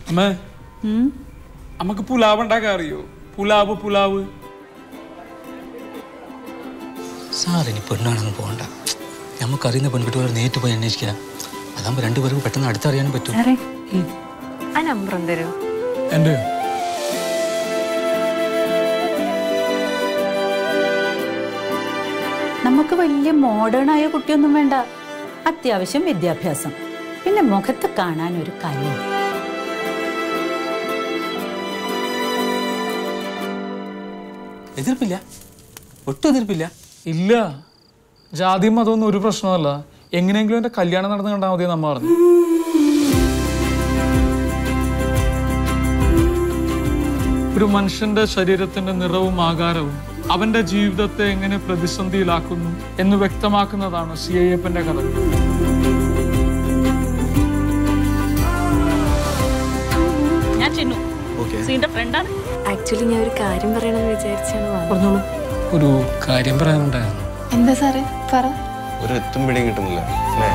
അമ്മേ നമുക്ക് പുലാവ് ഉണ്ടാക്കാൻ അറിയോ പുലാവ് പുലാവ് സാറിനി പെണ്ണാണെന്ന് പോകണ്ട നമുക്കറിയുന്ന പെൺകുട്ടികളെ നേരിട്ട് പോയി അന്വേഷിക്കാം അതാകുമ്പോൾ രണ്ടുപേർക്ക് പെട്ടെന്ന് അടുത്തറിയാനും പറ്റും സാറേ ആ നമ്പർ എന്തരോ എൻ്റെ നമുക്ക് വലിയ മോഡേൺ ആയ കുട്ടിയൊന്നും വേണ്ട അത്യാവശ്യം വിദ്യാഭ്യാസം പിന്നെ മുഖത്ത് കാണാൻ ഒരു കലയും എതിർപ്പില്ല ഒട്ടും എതിർപ്പില്ല ഇല്ല ജാതിയും മതമൊന്നും ഒരു പ്രശ്നമല്ല എങ്ങനെയെങ്കിലും എൻ്റെ കല്യാണം നടന്ന് കണ്ടാൽ മതി നമ്മ പറഞ്ഞു ഒരു മനുഷ്യന്റെ ശരീരത്തിന്റെ നിറവും ആകാരവും അവന്റെ ജീവിതത്തെ എങ്ങനെ പ്രതിസന്ധിയിലാക്കുന്നു എന്ന് വ്യക്തമാക്കുന്നതാണ് സി അയ്യപ്പന്റെ കഥ ഞാൻ ചിന്നു സീന്റെ ഫ്രണ്ടാണ് ആക്ച്വലി ഞാൻ ഒരു കാര്യം പറയണമെന്ന് വിചാരിച്ചാണ് വന്നത് ഒരു കാര്യം പറയാനുണ്ടായിരുന്നു എന്താ സാറേ പറ ഒരു എത്തും പിടിയും കിട്ടുന്നില്ല അല്ലേ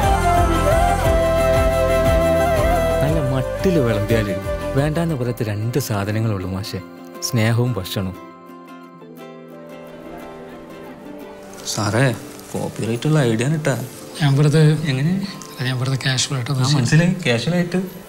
നല്ല മട്ടിൽ വിളമ്പിയാല് വേണ്ടാന്ന് പറയത്ത് രണ്ട് സാധനങ്ങളുള്ളൂ മാഷെ സ്നേഹവും ഭക്ഷണവും സാറേ കോപ്പിറൈറ്റുള്ള ഐഡിയ കിട്ടാ ഞാൻ വെറുതെ എങ്ങനെ ഞാൻ വെറുതെ കാഷ്വൽ ആയിട്ട് മനസ്സിലായി ക്യാഷ്വലായിട്ട്